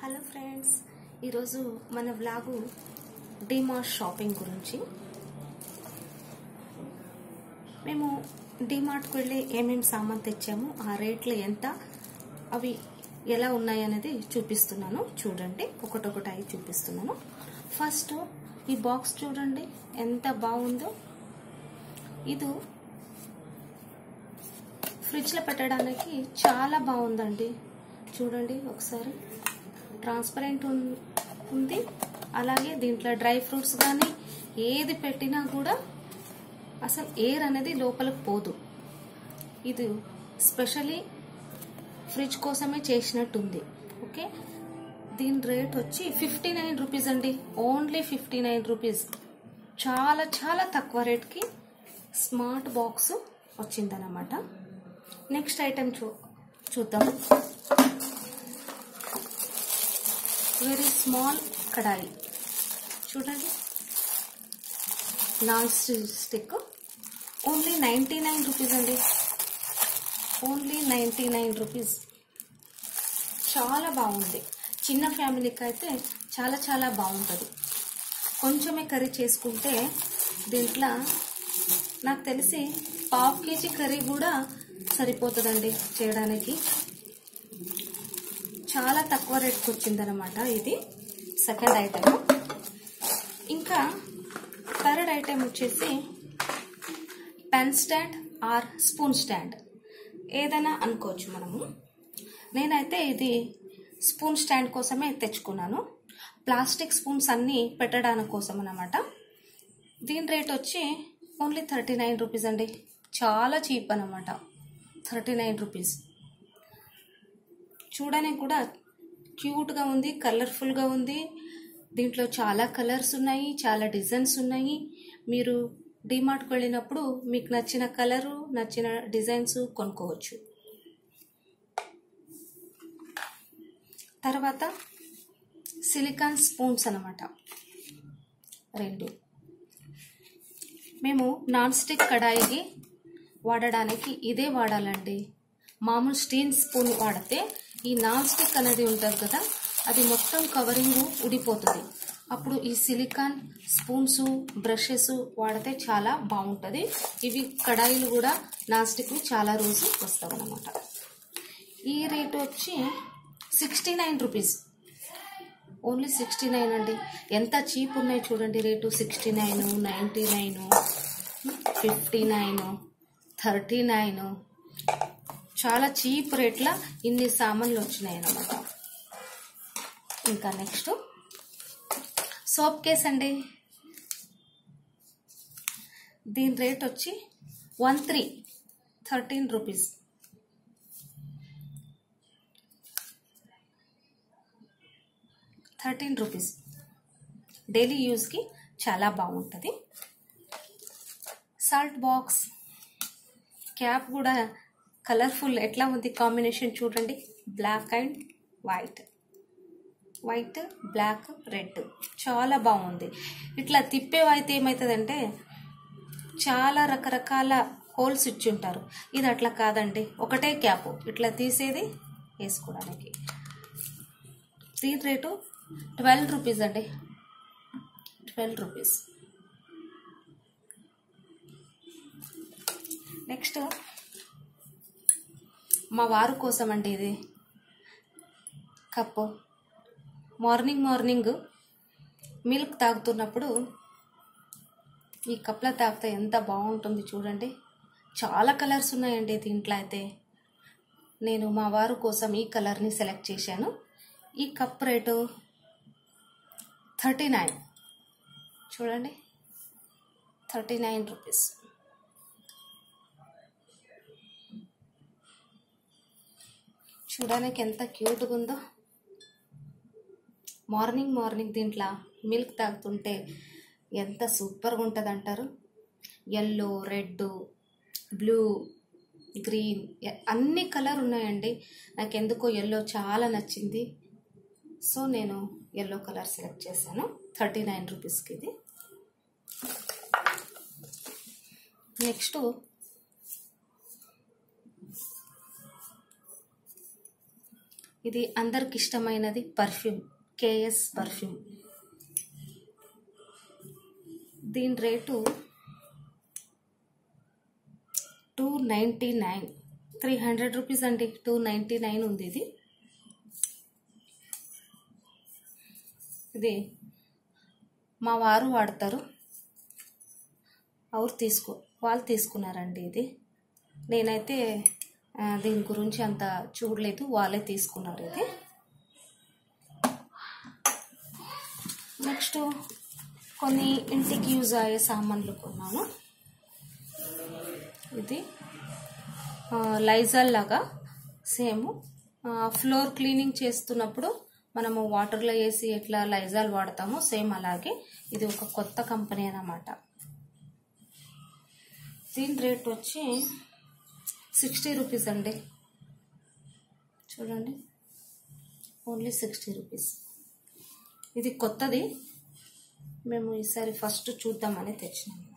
hello friends ఈరోజు మన vlog DMart shopping గురించి మేము డిమార్ట్కి వెళ్ళి ఏమేమి సామాన్ తెచ్చాము ఆ రేట్లు ఎంత అవి ఎలా ఉన్నాయి అనేది చూపిస్తున్నాను చూడండి ఒకటొకటి అవి చూపిస్తున్నాను ఫస్ట్ ఈ బాక్స్ చూడండి ఎంత బాగుందో ఇది ఫ్రిడ్జ్లో పెట్టడానికి చాలా బాగుందండి చూడండి ఒకసారి ట్రాన్స్పరెంట్ ఉన్- ఉంది అలాగే దీంట్లో డ్రై ఫ్రూట్స్ కానీ ఏది పెట్టినా కూడా అసలు ఎయిర్ అనేది లోపలికి పోదు ఇది స్పెషలీ ఫ్రిడ్జ్ కోసమే చేసినట్టుంది ఓకే దీని రేట్ వచ్చి ఫిఫ్టీ నైన్ రూపీస్ అండి ఓన్లీ ఫిఫ్టీ నైన్ రూపీస్ చాలా చాలా తక్కువ రేట్కి స్మార్ట్ బాక్స్ వచ్చిందనమాట నెక్స్ట్ ఐటెం చూ చూద్దాం వెరీ స్మాల్ కడాయి చూడండి non stick only ninety nine rupees అండి ఓన్లీ నైంటీ నైన్ రూపీస్ చాలా బాగుంది చిన్న ఫ్యామిలీకి అయితే చాలా చాలా బాగుంటుంది కొంచెమే కర్రీ చేసుకుంటే దీంట్లో నాకు తెలిసి పావు కేజీ కర్రీ కూడా సరిపోతుందండి చేయడానికి చాలా తక్కువ రేట్కి వచ్చిందనమాట ఇది సెకండ్ ఐటెం ఇంకా థర్డ్ ఐటెం వచ్చేసి pen stand or spoon stand ఏదైనా అనుకోవచ్చు మనము నేనైతే ఇది స్పూన్ స్టాండ్ కోసమే తెచ్చుకున్నాను ప్లాస్టిక్ స్పూన్స్ అన్నీ పెట్టడానికి కోసం అనమాట దీని రేట్ వచ్చి ఓన్లీ థర్టీ నైన్ రూపీస్ అండి చాలా చీప్ అనమాట థర్టీ నైన్ రూపీస్ చూడడానికి కూడా క్యూట్గా ఉంది కలర్ఫుల్గా ఉంది దీంట్లో చాలా కలర్స్ ఉన్నాయి చాలా డిజైన్స్ ఉన్నాయి మీరు డిమార్ట్కి వెళ్ళినప్పుడు మీకు నచ్చిన కలరు నచ్చిన డిజైన్స్ కొనుక్కోవచ్చు తర్వాత సిలికాన్ స్పూన్స్ అనమాట రెండు మేము నాన్ స్టిక్ కడాయికి వాడడానికి ఇదే వాడాలండి మామూలు స్టీల్ స్పూన్ వాడితే ఈ నాన్ స్టిక్ అనేది ఉంటుంది కదా అది మొత్తం కవరింగ్ ఉడిపోతుంది అప్పుడు ఈ సిలికాన్ స్పూన్స్ బ్రషెస్ వాడితే చాలా బాగుంటుంది ఇవి కడాయిలు కూడా నాన్ స్టిక్ చాలా రోజు వస్తాయి అన్నమాట ఈ రేట్ వచ్చి sixty nine rupees only sixty nine అండి ఎంత చీప్ ఉన్నాయి చూడండి rate sixty nine ninety nine fifty nine thirty nine చాలా చీప్ రేట్ల ఇన్ని సామాన్లు వచ్చినాయి అన్నమాట ఇంకా నెక్స్ట్ సోప్ కేస్ అండి దీని రేట్ వచ్చి one three thirteen rupees thirteen rupees daily యూస్కి చాలా బాగుంటుంది సాల్ట్ బాక్స్ క్యాప్ కూడా కలర్ఫుల్ ఎట్లా ఉంది కాంబినేషన్ చూడండి black and white white black red చాలా బాగుంది ఇట్లా తిప్పేవైతే ఏమవుతుందంటే చాలా రకరకాల హోల్స్ ఇచ్చి ఉంటారు ఇది అట్లా కాదండి ఒకటే క్యాప్ ఇట్లా తీసేది వేసుకోవడానికి దీని రేటు ట్వెల్వ్ రూపీస్ అండి ట్వెల్వ్ రూపీస్ నెక్స్ట్ మా వారు కోసం అండి ఇది కప్పు మార్నింగ్ మార్నింగ్ మిల్క్ తాగుతున్నప్పుడు ఈ కప్లో తాగితే ఎంత బాగుంటుంది చూడండి చాలా కలర్స్ ఉన్నాయండి దీంట్లో అయితే నేను మా వారు కోసం ఈ కలర్ని సెలెక్ట్ చేశాను ఈ కప్ రేటు థర్టీ నైన్ చూడండి థర్టీ నైన్ రూపీస్ చూడడానికి ఎంత క్యూట్గా ఉందో మార్నింగ్ మార్నింగ్ దీంట్లో మిల్క్ తాగుతుంటే ఎంత సూపర్గా ఉంటుంది అంటారు ఎల్లో రెడ్ బ్లూ గ్రీన్ ఎ- అన్ని కలర్ ఉన్నాయండి నాకు ఎందుకో ఎల్లో చాలా నచ్చింది సో నేను ఎల్లో కలర్ సెలెక్ట్ చేశాను థర్టీ నైన్ రూపీస్కి ఇది నెక్స్ట్ ఇది అందరికి ఇష్టమైనది పర్ఫ్యూమ్ కేఎస్ పర్ఫ్యూమ్ దీని rate two ninety nine three hundred rupees అండి టూ నైంటీ నైన్ ఉంది ఇది ఇది మా వారు వాడతారు ఎవరు తీసుకో వాళ్ళు తీసుకున్నారండి ఇది నేనైతే ఆ, దీని గురించి అంత చూడలేదు వాళ్ళే తీసుకున్నారు ఇది నెక్స్ట్ కొన్ని ఇంటికి యూజ్ అయ్యే సామాన్లు కొన్నాను ఇది ఆ, లైజాల్ లాగా సేమ్ ఆ, ఫ్లోర్ క్లీనింగ్ చేస్తున్నప్పుడు మనము వాటర్లో వేసి ఎట్లా లైజాల్ వాడతామో సేమ్ అలాగే ఇది ఒక కొత్త కంపెనీ అన్నమాట దీని రేట్ వచ్చి సిక్స్టీ రూపీస్ అండి చూడండి ఓన్లీ సిక్స్టీ రూపీస్ ఇది కొత్తది మేము ఈసారి ఫస్ట్ చూద్దామని తెచ్చినాము